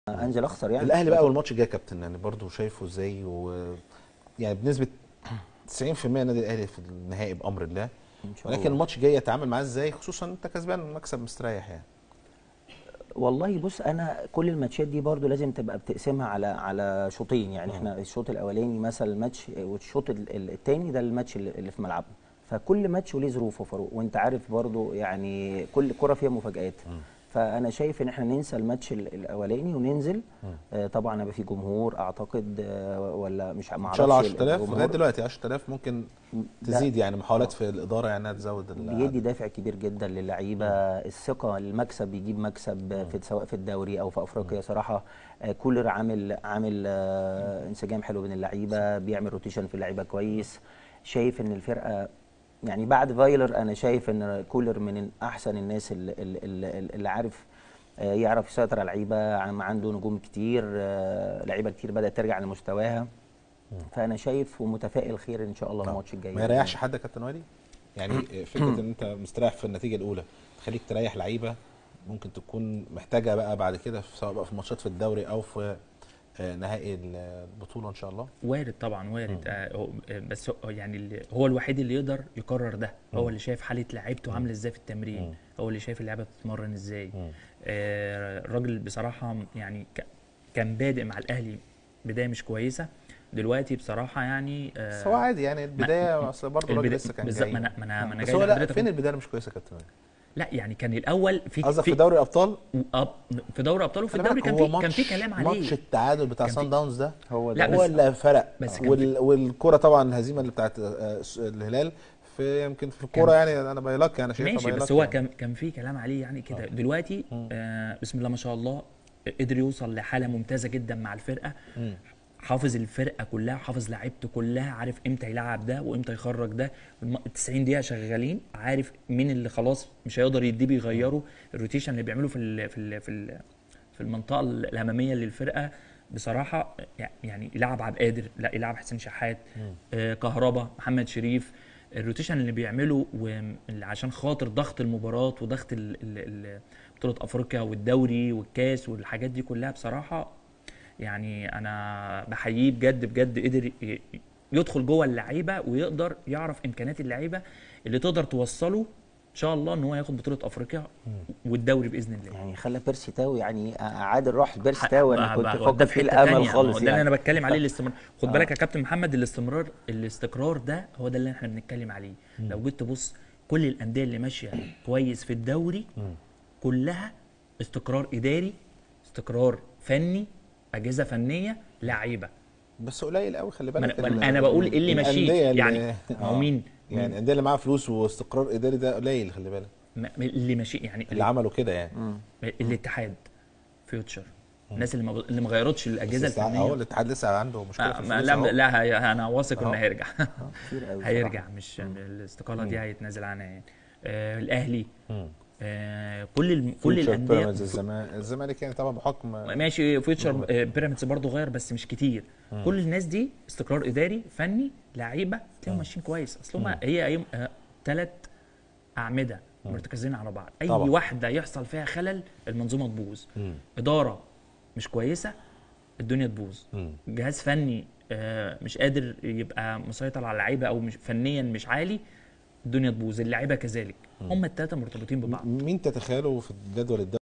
انزل اخسر يعني الاهلي بقى والماتش الجاي يا كابتن يعني برضه شايفه ازاي و يعني بنسبه 90% النادي الاهلي في النهائي بامر الله إن شاء ولكن الله. الماتش الجاي يتعامل معاه ازاي خصوصا انت كسبان مكسب مستريح يعني والله بص انا كل الماتشات دي برضو لازم تبقى بتقسمها على على شوطين يعني احنا الشوط الاولاني مثلا الماتش والشوط ال- ال- التاني ده الماتش اللي اللي في ملعبنا فكل ماتش وليه ظروفه فاروق وانت عارف برضو يعني كل كره فيها مفاجآت فانا شايف ان احنا ننسى الماتش ال- الاولاني وننزل آه طبعا هيبقى في جمهور اعتقد آه ولا مش ما ان شاء الله أعرفش 10000 لغايه الجمهور دلوقتي 10000 ممكن لا. تزيد يعني محاولات في الاداره يعني انها تزود بيدي دافع كبير جدا للعيبه الثقه المكسب بيجيب مكسب في سواء في الدوري او في افريقيا صراحه آه، كولر عامل عامل آه، انسجام حلو بين اللعيبه بيعمل روتيشن في اللعيبه كويس شايف ان الفرقه يعني بعد فايلر انا شايف ان كولر من احسن الناس اللي, اللي, اللي عارف آه، يعرف يسيطر على اللعيبه عم- عنده نجوم كتير آه، لعيبه كتير بدات ترجع لمستواها فانا شايف ومتفائل خير ان شاء الله الماتش الجاي ما يريحش حد يا كابتن وادي يعني فكره ان انت مستريح في النتيجه الاولى تخليك تريح لعيبه ممكن تكون محتاجه بقى بعد كده في- سواء بقى في ماتشات في الدوري او في آه، نهائي البطوله ان شاء الله وارد طبعا وارد آه هو- آه، بس هو يعني اللي هو الوحيد اللي يقدر يقرر ده هو اللي شايف حاله لعيبته عامله ازاي في التمرين هو اللي شايف اللعيبه بتتمرن ازاي آه الراجل بصراحه يعني ك- كان بادئ مع الاهلي بدايه مش كويسه دلوقتي بصراحه يعني آه بس هو عادي يعني البدايه اصل برضه الراجل البدا- لسه كان بالظبط جاي ما انا ما انا ما انا بس جاي هو لا لحضرتك فين أهو. البدايه مش كويسه يا كابتن وادي لا يعني كان الاول في قصدك في في دوري الابطال أب- في دوري ابطال وفي خلي الدوري بالك كان هو في كان في ماتش- كلام عليه ماتش التعادل بتاع كان في- سان داونز ده هو لا، ده هو بس- اللي فرق بس كان وال... والكره طبعا الهزيمه اللي بتاعت آه، الهلال في يمكن في الكوره يعني انا بايلك انا شايفها ماشي بس بايلك هو يعني. كان كان في كلام عليه يعني كده دلوقتي آه بسم الله ما شاء الله قدر يوصل لحاله ممتازه جدا مع الفرقه حافظ الفرقه كلها حافظ لعيبته كلها عارف امتى يلعب ده وامتى يخرج ده الم- 90 دقيقه شغالين عارف مين اللي خلاص مش هيقدر يديه بيغيره الروتيشن اللي بيعمله في ال في ال في ال في المنطقه الاماميه للفرقه بصراحه يعني يلعب عبد قادر لا يلعب حسين شحات آه كهربا محمد شريف الروتيشن اللي بيعمله واللي عشان خاطر ضغط المباراه وضغط ال- ال- ال- بطوله افريقيا والدوري والكاس والحاجات دي كلها بصراحه يعني انا بحييه بجد بجد قدر ي- يدخل جوه اللعيبه ويقدر يعرف امكانيات اللعيبه اللي تقدر توصله ان شاء الله ان هو ياخد بطوله افريقيا والدوري باذن الله يعني خلى بيرسي تاو يعني اعاد الروح لبيرسي تاو انا بقى- كنت بقى- فاقد ده فيه في حتة الامل تانية. خالص ما هو ده اللي يعني انا بتكلم عليه الاستمرار خد آه. بالك يا كابتن محمد الاستمرار الاستقرار ده هو ده اللي احنا بنتكلم عليه لو جيت تبص كل الانديه اللي ماشيه كويس في الدوري كلها استقرار اداري استقرار فني اجهزه فنيه لعيبه بس قليل قوي خلي ما بالك انا, ال- أنا بقول ايه اللي الأندية ماشيه اللي- يعني ما هو آه. مين يعني الانديه اللي معاها فلوس واستقرار اداري ده قليل خلي بالك ما- اللي ماشي يعني اللي عملوا كده يعني الاتحاد فيوتشر الناس اللي ما اللي ما غيرتش الاجهزه بس اهو الفنيه الاتحاد لسه عنده مشكله آه، في ما- الفلوس لا أهو. لا هي- انا واثق انه أهو. هيرجع كتير قوي هيرجع مش الاستقاله دي هيتنازل عنها يعني آه الاهلي آه كل ال- كل فيوتشر، الانديه بيراميدز الزمالك الزمالك يعني طبعا بحكم ماشي فيوتشر آه بيراميدز برضه غير بس مش كتير كل الناس دي استقرار اداري فني لعيبه تلاقيهم ماشيين كويس اصل هم هي هي ثلاث اعمده مرتكزين على بعض اي طبعا. واحده يحصل فيها خلل المنظومه تبوظ اداره مش كويسه الدنيا تبوظ جهاز فني آه، مش قادر يبقى مسيطر على اللعيبه او مش فنيا مش عالي الدنيا تبوظ اللعيبه كذلك هم الثلاثه مرتبطين ببعض مين تتخيلوا في الجدول الدوري